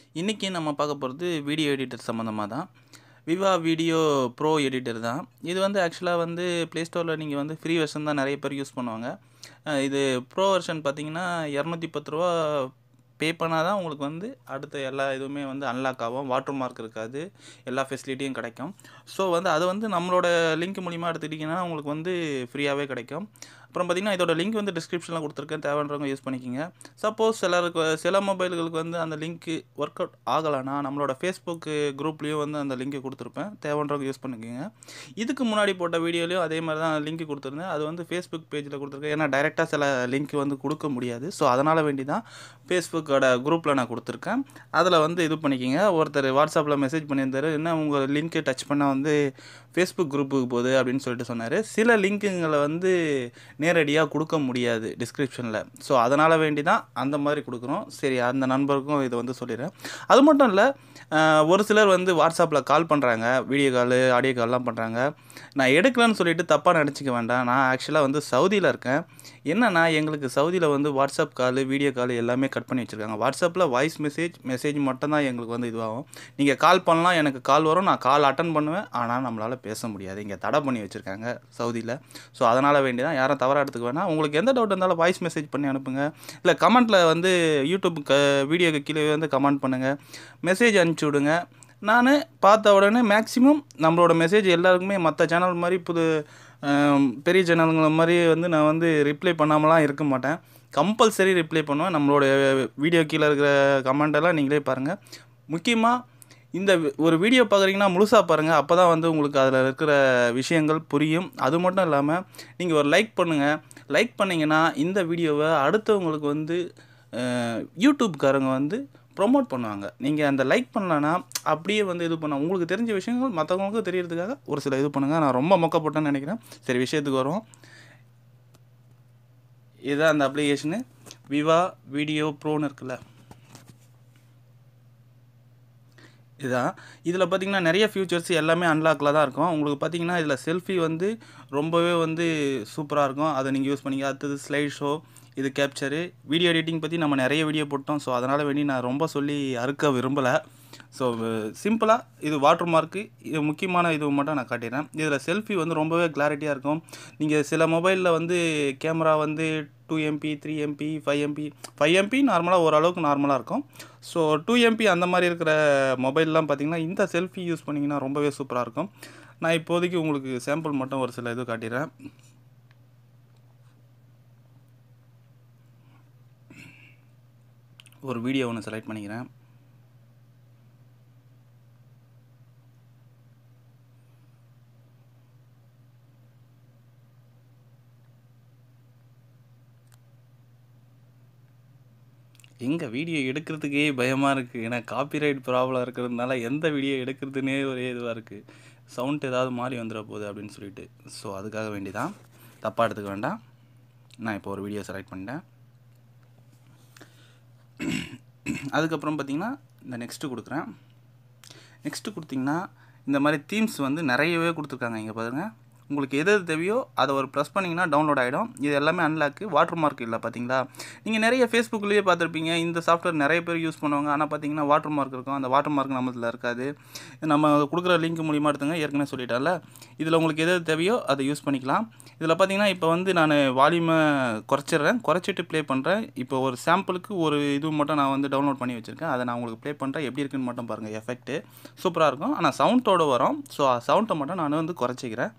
இன்றைக்கி நம்ம பார்க்க போகிறது வீடியோ எடிட்டர் சம்மந்தமாக தான் விவா வீடியோ ப்ரோ எடிட்டர் தான் இது வந்து ஆக்சுவலாக வந்து ப்ளே ஸ்டோரில் நீங்கள் வந்து ஃப்ரீ வெர்ஷன் தான் நிறைய பேர் யூஸ் பண்ணுவாங்க அஹ் இது ப்ரோ வெர்ஷன் பார்த்தீங்கன்னா இரநூத்தி பத்து ரூபா பே பண்ணால் தான் உங்களுக்கு வந்து அடுத்த எல்லா இதுவுமே வந்து அன்லாக் ஆகும் வாட்டர் மார்க் இருக்காது எல்லா ஃபெசிலிட்டியும் கிடைக்கும் ஸோ வந்து அது வந்து நம்மளோட லிங்க் மூலிமா எடுத்துக்கிட்டிங்கன்னா உங்களுக்கு வந்து ஃப்ரீயாகவே கிடைக்கும் அப்புறம் பார்த்தீங்கன்னா இதோட லிங்க் வந்து டிஸ்கிரிப்ஷனில் கொடுத்துருக்கேன் தேவைன்றவங்க யூஸ் பண்ணிக்கிங்க சப்போஸ் சிலருக்கு சில மொபைல்களுக்கு வந்து அந்த லிங்க்கு ஒர்க் அவுட் ஆகலைன்னா நம்மளோட ஃபேஸ்புக் குரூப்லேயும் வந்து அந்த லிங்க்கு கொடுத்துருப்பேன் தேவைன்றவங்க யூஸ் பண்ணிக்கோங்க இதுக்கு முன்னாடி போட்ட வீடியோலையும் அதே மாதிரி தான் லிங்க் கொடுத்துருந்தேன் அது வந்து ஃபேஸ்புக் பேஜில் கொடுத்துருக்கேன் ஏன்னா டைரெக்டாக சில லிங்க் வந்து கொடுக்க முடியாது ஸோ அதனால் வேண்டி தான் ஃபேஸ்புக்கோட குரூப்பில் நான் கொடுத்துருக்கேன் அதில் வந்து இது பண்ணிக்கிங்க ஒருத்தர் வாட்ஸ்அப்பில் மெசேஜ் பண்ணியிருந்தாரு என்ன உங்கள் லிங்க்கு டச் பண்ணால் வந்து ஃபேஸ்புக் குரூப்புக்கு போகுது அப்படின்னு சொல்லிட்டு சொன்னார் சில லிங்க்குங்களை வந்து நேரடியாக கொடுக்க முடியாது டிஸ்கிரிப்ஷனில் ஸோ அதனால் வேண்டி தான் அந்த மாதிரி கொடுக்குறோம் சரி அந்த நண்பருக்கும் இதை வந்து சொல்லிடுறேன் அது மட்டும் இல்லை ஒரு சிலர் வந்து வாட்ஸ்அப்பில் கால் பண்ணுறாங்க வீடியோ கால் ஆடியோ கால்லாம் பண்ணுறாங்க நான் எடுக்கலன்னு சொல்லிட்டு தப்பாக நினச்சிக்க வேண்டாம் நான் ஆக்சுவலாக வந்து சவுதியில் இருக்கேன் என்னன்னா எங்களுக்கு சவுதியில் வந்து வாட்ஸ்அப் கால் வீடியோ கால் எல்லாமே கட் பண்ணி வச்சுருக்காங்க வாட்ஸ்அப்பில் வாய்ஸ் மெசேஜ் மெசேஜ் மட்டும்தான் எங்களுக்கு வந்து இதுவாகும் நீங்கள் கால் பண்ணலாம் எனக்கு கால் வரும் நான் கால் அட்டன் பண்ணுவேன் ஆனால் நம்மளால் பேச முடியாது இங்கே தடை பண்ணி வச்சுருக்காங்க சவுதியில் ஸோ அதனால் வேண்டி தான் யாரும் தவறாக எடுத்துக்க வேணாம் உங்களுக்கு எந்த டவுட் இருந்தாலும் வாய்ஸ் மெசேஜ் பண்ணி அனுப்புங்க இல்லை கமெண்ட்டில் வந்து யூடியூப் க வீடியோக்கு கீழே வந்து கமெண்ட் பண்ணுங்கள் மெசேஜ் அனுப்பிச்சி விடுங்க நான் பார்த்த உடனே மேக்ஸிமம் நம்மளோட மெசேஜ் எல்லாருக்குமே மற்ற சேனல் மாதிரி புது ஆம், பெரிய சேனலுங்கள மாதிரி வந்து நான் வந்து ரிப்ளை பண்ணாமலாம் இருக்க மாட்டேன் கம்பல்சரி ரிப்ளை பண்ணுவேன் நம்மளோட வீடியோ கீழே இருக்கிற கமெண்டெல்லாம் நீங்களே பாருங்கள் முக்கியமாக இந்த வி- ஒரு வீடியோ பார்க்குறீங்கன்னா முழுசாக பாருங்கள் அப்போ தான் வந்து உங்களுக்கு அதில் இருக்கிற விஷயங்கள் புரியும் அது மட்டும் இல்லாமல் நீங்கள் ஒரு லைக் பண்ணுங்கள் லைக் பண்ணிங்கன்னா இந்த வீடியோவை அடுத்தவங்களுக்கு வந்து அஹ், யூடியூப்காரங்க வந்து ப்ரோமோட் பண்ணுவாங்க நீங்கள் அந்த லைக் பண்ணலன்னா அப்படியே வந்து இது பண்ண உங்களுக்கு தெரிஞ்ச விஷயங்கள் மற்றவங்களுக்கும் தெரியறதுக்காக ஒரு சில இது பண்ணுங்கள் நான் ரொம்ப மொக்கப்பட்டேன்னு நினைக்கிறேன் சரி விஷயத்துக்கு வருவோம் இதுதான் அந்த அப்ளிகேஷனு விவா வீடியோ ப்ரோன்னு இருக்குல்ல இதுதான் இதில் பார்த்தீங்கன்னா நிறைய ஃபியூச்சர்ஸ் எல்லாமே அன்லாக்கில் தான் இருக்கும் உங்களுக்கு பார்த்தீங்கன்னா இதில் செல்ஃபி வந்து ரொம்பவே வந்து சூப்பராக இருக்கும் அதை நீங்கள் யூஸ் பண்ணிக்க அடுத்தது ஸ்லைட் ஷோ இது கேப்சரு வீடியோ எடிட்டிங் பற்றி நம்ம நிறைய வீடியோ போட்டோம் ஸோ அதனால் வேண்டி நான் ரொம்ப சொல்லி அறுக்க விரும்பலை ஸோ சிம்பிளாக இது வாட்டர் மார்க்கு இது முக்கியமான இது மட்டும் நான் காட்டிடுறேன் இதில் செல்ஃபி வந்து ரொம்பவே கிளாரிட்டியாக இருக்கும் நீங்கள் சில மொபைலில் வந்து கேமரா வந்து two MP three MP five MP five MP நார்மலாக ஓரளவுக்கு நார்மலாக இருக்கும் ஸோ டூ எம்பி அந்த மாதிரி இருக்கிற மொபைல்லாம் பார்த்தீங்கன்னா இந்த செல்ஃபி யூஸ் பண்ணிங்கன்னா ரொம்பவே சூப்பராக இருக்கும் நான் இப்போதைக்கு உங்களுக்கு சாம்பிள் மட்டும் ஒரு சில இது காட்டிடுறேன் ஒரு வீடியோ ஒன்று செலக்ட் பண்ணிக்கிறேன் எங்க வீடியோ எடுக்கிறதுக்கே பயமாக இருக்குது ஏன்னா காப்பிரைட் ப்ராப்ளம் இருக்கிறதுனால எந்த வீடியோ எடுக்கிறதுனே ஒரே இதுவாக இருக்குது சவுண்ட் ஏதாவது மாறி வந்துட போகுது அப்படின்னு சொல்லிட்டு ஸோ அதுக்காக வேண்டி தான் தப்பாக எடுத்துக்க வேண்டாம் நான் இப்போ ஒரு வீடியோ செலக்ட் பண்ணிட்டேன் அதுக்கப்புறம் பார்த்தீங்கன்னா இந்த நெக்ஸ்ட்டு கொடுக்குறேன் நெக்ஸ்ட்டு கொடுத்தீங்கன்னா இந்த மாதிரி தீம்ஸ் வந்து நிறையவே கொடுத்துருக்காங்க இங்கே பாருங்க உங்களுக்கு எது எது தேவையோ அதை ஒரு ப்ரெஸ் பண்ணிங்கன்னா டவுன்லோட் ஆகிடும் இது எல்லாமே அன்லாக்கு வாட்டர் மார்க் இல்லை பார்த்தீங்களா நீங்கள் நிறைய ஃபேஸ்புக்லேயே பார்த்துருப்பீங்க இந்த சாஃப்ட்வேர் நிறைய பேர் யூஸ் பண்ணுவாங்க ஆனால் பார்த்தீங்கன்னா வாட்டர் மார்க் இருக்கும் அந்த வாட்டர் மார்க் நம்மளதில் இருக்காது நம்ம கொடுக்குற லிங்க் மூலியமாக எடுத்துங்க ஏற்கனவே சொல்லிட்டேன்ல இதில் உங்களுக்கு எது எது தேவையோ அதை யூஸ் பண்ணிக்கலாம் இதில் பார்த்தீங்கன்னா இப்போ வந்து நான் வால்யூமை குறைச்சிடுறேன் குறைச்சிட்டு ப்ளே பண்ணுறேன் இப்போ ஒரு சாம்பிளுக்கு ஒரு இது மட்டும் நான் வந்து டவுன்லோட் பண்ணி வச்சுருக்கேன் அதை நான் உங்களுக்கு ப்ளே பண்ணுறேன் எப்படி இருக்குன்னு மட்டும் பாருங்கள் எஃபெக்ட்டு சூப்பராக இருக்கும் ஆனால் சவுண்டோட வரும் ஸோ சவுண்டை மட்டும் நான் வந்து குறைச்சிக்கிறேன்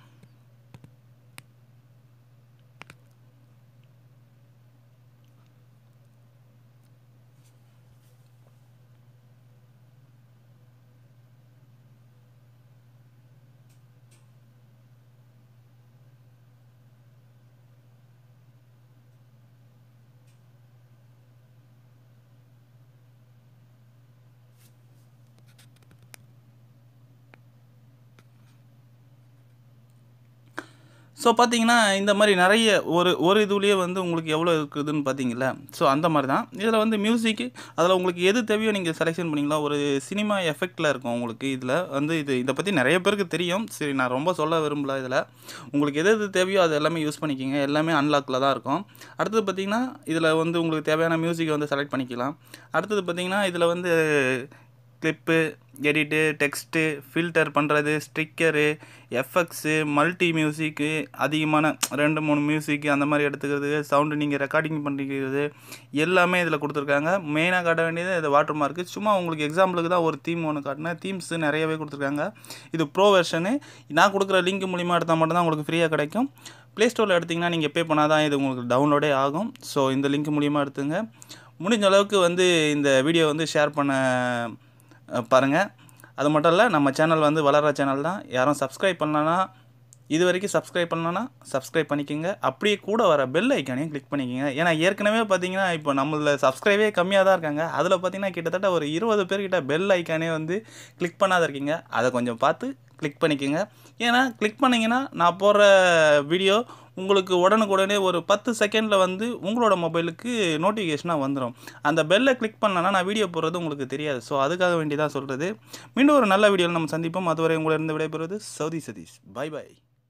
ஸோ பார்த்தீங்கன்னா இந்த மாதிரி நிறைய ஒரு ஒரு இதுலேயே வந்து உங்களுக்கு எவ்வளோ இருக்குதுன்னு பார்த்தீங்களா ஸோ அந்த மாதிரி தான் இதில் வந்து மியூசிக்கு அதில் உங்களுக்கு எது தேவையோ நீங்கள் செலெக்ஷன் பண்ணிங்களா ஒரு சினிமா எஃபெக்டில் இருக்கும் உங்களுக்கு இதில் வந்து இது இதை பற்றி நிறைய பேருக்கு தெரியும் சரி நான் ரொம்ப சொல்ல விரும்பல இதில் உங்களுக்கு எது எது தேவையோ அது எல்லாமே யூஸ் பண்ணிக்கிங்க எல்லாமே அன்லாக்கில் தான் இருக்கும் அடுத்தது பார்த்தீங்கன்னா இதில் வந்து உங்களுக்கு தேவையான மியூசிக்கை வந்து செலக்ட் பண்ணிக்கலாம் அடுத்தது பார்த்தீங்கன்னா இதில் வந்து கிளிப்பு எடிட்டு டெக்ஸ்ட்டு ஃபில்டர் பண்ணுறது ஸ்டிக்கரு எஃப்எக்ஸு மல்டி மியூசிக்கு அதிகமான ரெண்டு மூணு மியூசிக் அந்த மாதிரி எடுத்துக்கிறது சவுண்டு நீங்கள் ரெக்கார்டிங் பண்ணிக்கிறது எல்லாமே இதில் கொடுத்துருக்காங்க மெயினாக காட்ட வேண்டியது இது வாட்டர் மார்க்கு சும்மா உங்களுக்கு எக்ஸாம்பிளுக்கு தான் ஒரு தீம் ஒன்று காட்டினேன் தீம்ஸ் நிறையவே கொடுத்துருக்காங்க இது ப்ரோ வெர்ஷனு நான் கொடுக்குற லிங்க் மூலிமா எடுத்தால் மட்டும்தான் உங்களுக்கு ஃப்ரீயாக கிடைக்கும் ப்ளே ஸ்டோரில் எடுத்திங்கன்னா நீங்கள் பே பண்ணால் தான் இது உங்களுக்கு டவுன்லோடே ஆகும் ஸோ இந்த லிங்க் மூலிமா எடுத்துங்க முடிஞ்ச அளவுக்கு வந்து இந்த வீடியோ வந்து ஷேர் பண்ண பாருங்கள் அது மட்டும் இல்லை நம்ம சேனல் வந்து வளர்கிற சேனல் தான் யாரும் சப்ஸ்கிரைப் பண்ணலன்னா இது வரைக்கும் சப்ஸ்கிரைப் பண்ணலன்னா சப்ஸ்கிரைப் பண்ணிக்கோங்க அப்படியே கூட வர பெல் ஐக்கானையும் கிளிக் பண்ணிக்கோங்க ஏன்னா ஏற்கனவே பார்த்தீங்கன்னா இப்போ நம்மள சப்ஸ்கிரைபே கம்மியாக தான் இருக்காங்க அதில் பார்த்தீங்கன்னா கிட்டத்தட்ட ஒரு இருபது பேர்கிட்ட பெல் ஐக்கானே வந்து கிளிக் பண்ணாத இருக்கீங்க அதை கொஞ்சம் பார்த்து கிளிக் பண்ணிக்கோங்க ஏன்னா கிளிக் பண்ணிங்கன்னா நான் போடுற வீடியோ உங்களுக்கு உடனுக்குடனே ஒரு பத்து செகண்டில் வந்து உங்களோட மொபைலுக்கு நோட்டிஃபிகேஷனாக வந்துடும் அந்த பெல்லை கிளிக் பண்ணனா நான் வீடியோ போடுறது உங்களுக்கு தெரியாது ஸோ அதுக்காக வேண்டி தான் சொல்கிறது மீண்டும் ஒரு நல்ல வீடியோவில் நம்ம சந்திப்போம் அதுவரை உங்களிடம் விடைபெறுவது சவுதி சதீஷ் பை பை